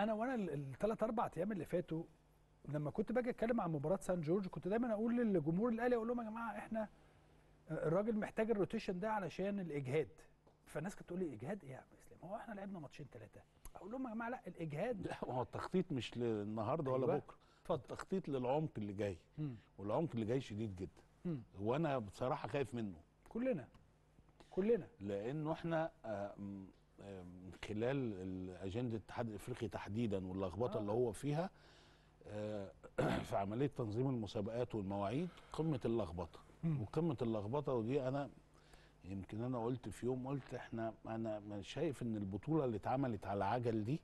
انا انا وانا الثلاث اربع ايام اللي فاتوا لما كنت باجي اتكلم عن مباراه سان جورج كنت دايما اقول للجمهور الاهلي اقول لهم يا جماعه احنا الراجل محتاج الروتيشن ده علشان الاجهاد فالناس كانت تقول لي اجهاد ايه يا عم اسلام هو احنا لعبنا ماتشين ثلاثه اقول لهم يا جماعه لا الاجهاد لا هو التخطيط مش للنهارده ولا أيوة. بكره اتفضل. التخطيط للعمق اللي جاي مم. والعمق اللي جاي شديد جدا مم. وانا بصراحه خايف منه كلنا كلنا لانه احنا آه، م- آه، من خلال ال- اجنده الاتحاد الافريقي تحديدا واللخبطه آه. اللي هو فيها آه، في عمليه تنظيم المسابقات والمواعيد قمه اللخبطه مم. وقمه اللخبطه ودي انا يمكن انا قلت في يوم قلت احنا انا شايف ان البطوله اللي اتعملت على عجل دي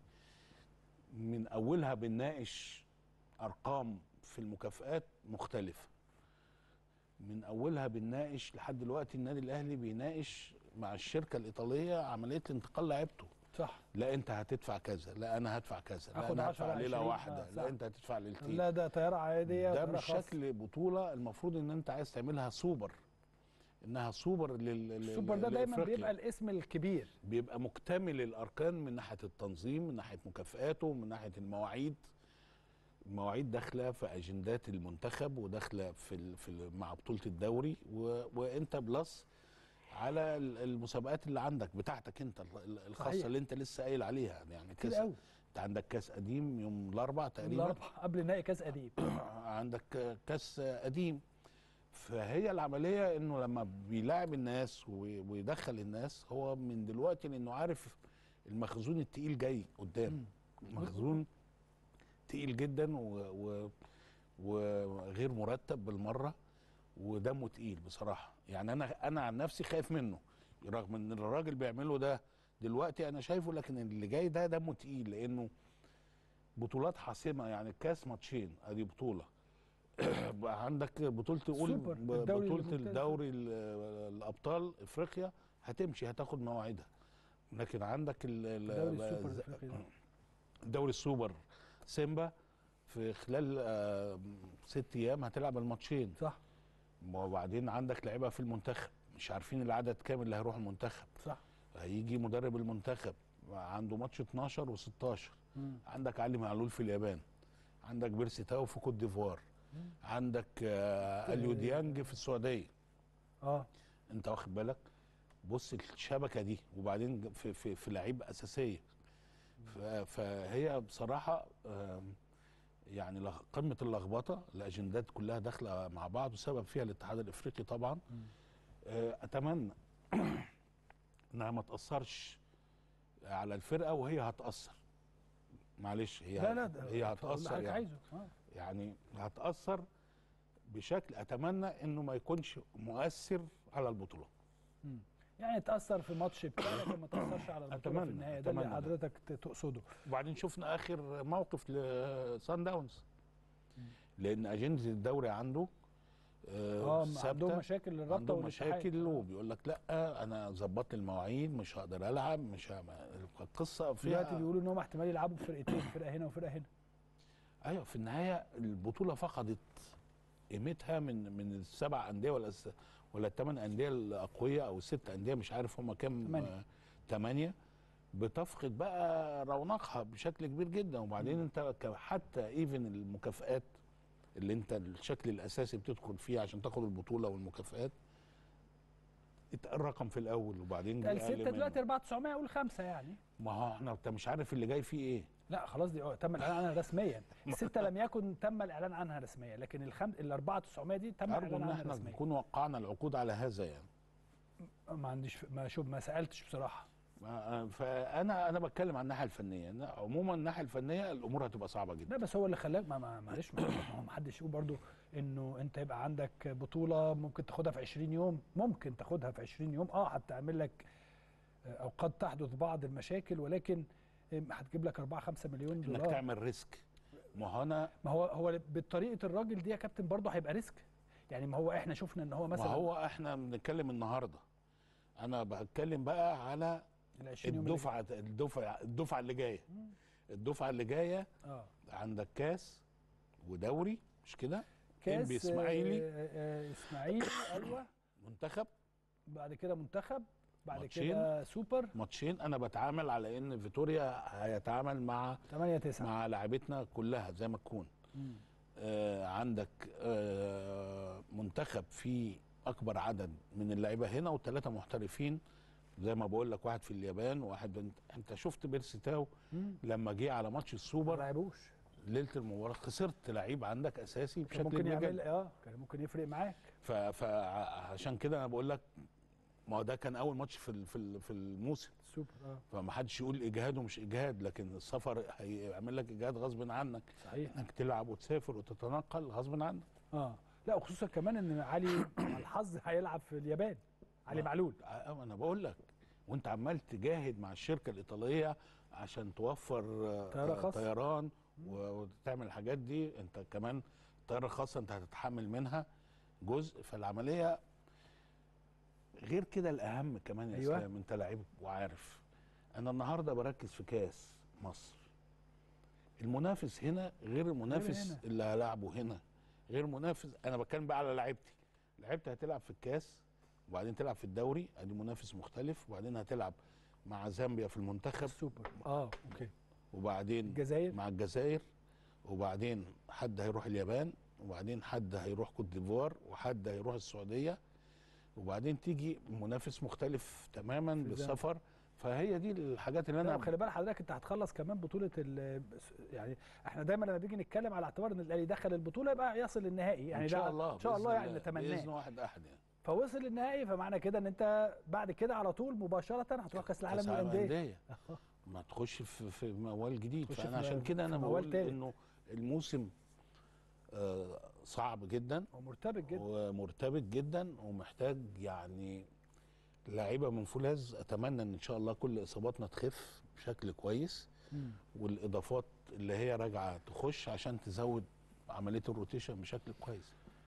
من اولها بنناقش ارقام في المكافئات مختلفه من اولها بنناقش لحد دلوقتي النادي الاهلي بيناقش مع الشركه الايطاليه عمليه انتقال لعيبته صح لا انت هتدفع كذا لا انا هدفع كذا لا آخد انا 10 هدفع ليله 20 واحده آه، صح. لا انت هتدفع ليلتين لا ده طياره عاديه ده وطيارة مش خاصة. شكل بطوله المفروض ان انت عايز تعملها سوبر انها سوبر لل لل- السوبر ده دايما لإفريقيا. بيبقى الاسم الكبير بيبقى مكتمل الاركان من ناحيه التنظيم من ناحيه مكافئاته من ناحيه المواعيد المواعيد داخله في اجندات المنتخب وداخله في ال في ال مع بطوله الدوري و وانت بلس على ال- المسابقات اللي عندك بتاعتك انت ال- ال- الخاصه صحيح. اللي انت لسه قايل عليها يعني كتير كاس قوي. انت عندك كاس قديم يوم الاربع تقريبا الاربع قبل نهائي كاس قديم عندك كاس قديم فهي العمليه انه لما بيلاعب الناس وي- ويدخل الناس هو من دلوقتي لانه عارف المخزون التقيل جاي قدام مخزون تقيل جدا و و وغير مرتب بالمره ودمه تقيل بصراحه يعني انا انا عن نفسي خايف منه رغم ان الراجل بيعمله ده دلوقتي انا شايفه لكن اللي جاي ده دمه تقيل لانه بطولات حاسمه يعني الكاس ماتشين ادي بطوله بقى عندك بطوله تقول السوبر، ب- الدوري بطوله الممتاز. الدوري ال- الابطال افريقيا هتمشي هتاخد مواعيدها لكن عندك ال- ال- دوري السوبر ز- الافريقي ده دوري السوبر سيمبا في خلال آه، ست ايام هتلعب الماتشين صح وبعدين عندك لعيبه في المنتخب مش عارفين العدد كام اللي هيروح المنتخب صح هيجي مدرب المنتخب عنده ماتش 12 و16 مم. عندك علي معلول في اليابان عندك بيرسي تاو في كوت ديفوار عندك آه اليو ديانج في السعوديه اه انت واخد بالك بص الشبكه دي وبعدين في في في لعيب اساسيه ف- فهي بصراحه آم، يعني لغ- قمه اللخبطه الاجندات كلها داخله مع بعض وسبب فيها الاتحاد الافريقي طبعا آه، اتمنى انها ما تاثرش على الفرقه وهي هتاثر معلش هي لا لا ده هي اللي هتاثر حضرتك يعني عايزه آه. يعني هتأثر بشكل أتمنى إنه ما يكونش مؤثر على البطولة مم. يعني تاثر في ماتش بتاع لكن ما تاثرش على البطوله في أتمنى- النهايه ده اللي أتمنى ده. حضرتك ت- تقصده وبعدين شفنا آخر موقف لسان داونز لأن أجندة الدوري عنده اه ثابتة. عندهم مشاكل للرابطه عندهم والاتحاد. مشاكل وبيقول لك لا انا ظبطت المواعيد مش هقدر العب مش ه... القصه فيها دلوقتي بيقولوا ان هم احتمال يلعبوا بفرقتين فرقه هنا وفرقه هنا ايوه في النهايه البطوله فقدت قيمتها من من السبع انديه ولا الس- ولا الثمان انديه الاقوياء او الست انديه مش عارف هم كام تمانية. آه، تمانية بتفقد بقى رونقها بشكل كبير جدا وبعدين انت ك- حتى ايفن المكافئات اللي انت الشكل الاساسي بتدخل فيه عشان تاخد البطوله والمكافئات ات- الرقم في الاول وبعدين جه أقل السته منه. دلوقتي 4900 اقول خمسه يعني ما هو احنا انت مش عارف اللي جاي فيه ايه لا خلاص دي اه تم الاعلان عنها رسميا السته لم يكن تم الاعلان عنها رسميا لكن الخم... ال 4900 دي تم ارجو الاعلان ان عنها احنا رسميا نكون وقعنا العقود على هذا يعني ما عنديش ما شوف ما سالتش بصراحه ما- فانا انا بتكلم عن الناحيه الفنيه إن عموما الناحيه الفنيه الامور هتبقى صعبه جدا لا بس هو اللي خلاك ما ما- معلش ما ما هو ما حدش يقول برضو انه انت يبقى عندك بطوله ممكن تاخدها في 20 يوم ممكن تاخدها في 20 يوم اه هتعمل لك آه، او قد تحدث بعض المشاكل ولكن آه، هتجيب لك 4 5 مليون انك دولار تعمل ريسك ما هو انا ما هو هو بطريقه الراجل دي يا كابتن برضه هيبقى ريسك يعني ما هو احنا شفنا ان هو ما مثلا هو احنا بنتكلم النهارده انا بتكلم بقى على ال 20 يوم اللي الدفعه الدفعه الدفعه اللي جايه الدفعه اللي جايه اه عندك كاس ودوري مش كده كاس إنبي اسماعيلي آه، آه، اسماعيلي ايوه منتخب بعد كده منتخب بعد ماتشين. كده سوبر ماتشين انا بتعامل على ان فيتوريا هيتعامل مع 8 9 مع لاعبتنا كلها زي ما تكون آه عندك آه منتخب فيه اكبر عدد من اللعيبه هنا وثلاثه محترفين زي ما بقول لك واحد في اليابان وواحد انت, انت شفت بيرسي تاو لما جه على ماتش ما السوبر لعبوش ليله المباراه خسرت لعيب عندك اساسي كان بشكل ممكن كبير يعمل جدا اه كان ممكن يفرق معاك فعشان كده انا بقول لك ما هو ده كان اول ماتش في ال- في ال- في الموسم سوبر اه فما حدش يقول اجهاد ومش اجهاد لكن السفر هيعمل لك اجهاد غصب عنك صحيح انك تلعب وتسافر وتتنقل غصب عنك اه لا وخصوصا كمان ان علي مع الحظ هيلعب في اليابان علي معلول آه، انا بقول لك وانت عمال تجاهد مع الشركه الايطاليه عشان توفر آه، طيارة آه، خاصة. طيران و- وتعمل الحاجات دي انت كمان الطياره الخاصه انت هتتحمل منها جزء فالعمليه غير كده الاهم كمان يا أيوة. اسلام انت لعيب وعارف انا النهارده بركز في كاس مصر المنافس هنا غير المنافس هنا. اللي هلاعبه هنا غير منافس انا بتكلم بقى على لعيبتي لعيبتي هتلعب في الكاس وبعدين تلعب في الدوري ادي منافس مختلف وبعدين هتلعب مع زامبيا في المنتخب سوبر اه اوكي وبعدين الجزائر مع الجزائر وبعدين حد هيروح اليابان وبعدين حد هيروح كوت ديفوار وحد هيروح السعوديه وبعدين تيجي منافس مختلف تماما في بالسفر فهي دي الحاجات اللي لا انا وخلي بال حضرتك انت هتخلص كمان بطوله ال- يعني احنا دايما لما بنيجي نتكلم على اعتبار ان الاهلي دخل البطوله يبقى يصل للنهائي يعني ان شاء ده الله ان شاء بإذن الله يعني باذن نتمناه واحد احد يعني فوصل للنهائي فمعنى كده ان انت بعد كده على طول مباشره هتروح كاس العالم كأس العالم للانديه للأندية. ما تخش في, في موال جديد تخش فانا في عشان م- كده في انا موال بقول تالت. انه الموسم آه صعب جدا ومرتبط جدا ومرتبط جدا ومحتاج يعني لعيبه من فولاذ اتمنى ان ان شاء الله كل اصاباتنا تخف بشكل كويس مم. والاضافات اللي هي راجعه تخش عشان تزود عمليه الروتيشن بشكل كويس